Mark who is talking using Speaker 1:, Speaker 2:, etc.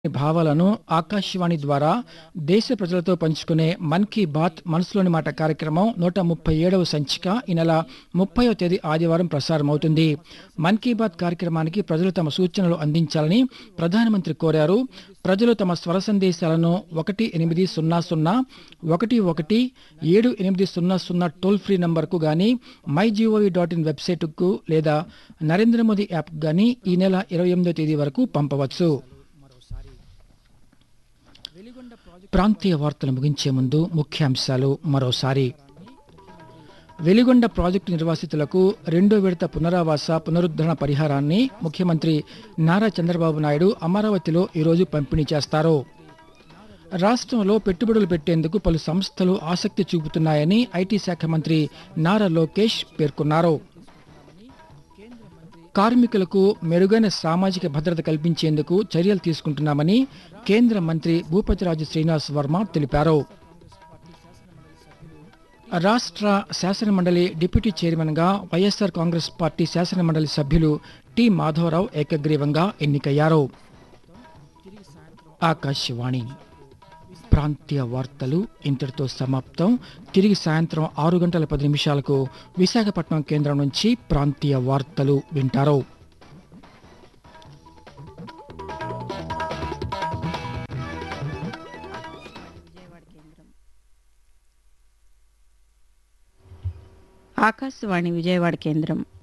Speaker 1: భావాలను ఆకాశవాణి ద్వారా దేశ ప్రజలతో పంచుకునే మన్ కీ బాత్ మనసులోని మాట కార్యక్రమం నూట ముప్పై ఏడవ సంచిక ఈ నెల ముప్పైవ తేదీ ఆదివారం ప్రసారమవుతుంది మన్ కీ బాత్ కార్యక్రమానికి ప్రజలు తమ సూచనలు అందించాలని ప్రధానమంత్రి కోరారు ప్రజలు తమ స్వర సందేశాలను ఒకటి ఎనిమిది సున్నా సున్నా ఒకటి ఒకటి ఏడు ఎనిమిది సున్నా సున్నా టోల్ ఫ్రీ నంబర్కు గాని మై జీఓవి డాట్ ఇన్ వెబ్సైట్కు లేదా నరేంద్ర మోదీ యాప్ గాని ఈ నెల ఇరవై ఎనిమిదో తేదీ వరకు పంపవచ్చు ప్రాంతీయ వార్తలు ముగించే ముందు ముఖ్యాంశాలు మరోసారి వెలిగొండ ప్రాజెక్టు నిర్వాసితులకు రెండో విడత పునరావాస పునరుద్ధరణ పరిహారాన్ని ముఖ్యమంత్రి నారా చంద్రబాబు నాయుడు అమరావతిలో ఈరోజు పంపిణీ చేస్తారు రాష్ట్రంలో పెట్టుబడులు పెట్టేందుకు పలు సంస్థలు ఆసక్తి చూపుతున్నాయని ఐటీ శాఖ మంత్రి నారా లోకేష్ పేర్కొన్నారు కార్మికులకు మెరుగైన సామాజిక భద్రత కల్పించేందుకు చర్యలు తీసుకుంటున్నామని కేంద్ర మంత్రి భూపతిరాజు శ్రీనివాస్ వర్మ తెలిపారు రాష్ట్ర శాసనమండలి డిప్యూటీ చైర్మన్గా వైఎస్ఆర్ కాంగ్రెస్ పార్టీ శాసనమండలి సభ్యులు టి మాధవరావు ఏకగ్రీవంగా ఎన్నికయ్యారు ఆకాశవాణి ప్రాంతీయ వార్తలు ఇంతటితో సమాప్తం తిరిగి సాయంత్రం ఆరు గంటల పది నిమిషాలకు విశాఖపట్నం కేంద్రం నుంచి ప్రాంతీయ వార్తలు వింటారు
Speaker 2: ఆకాశవాణి విజయవాడ కేంద్రం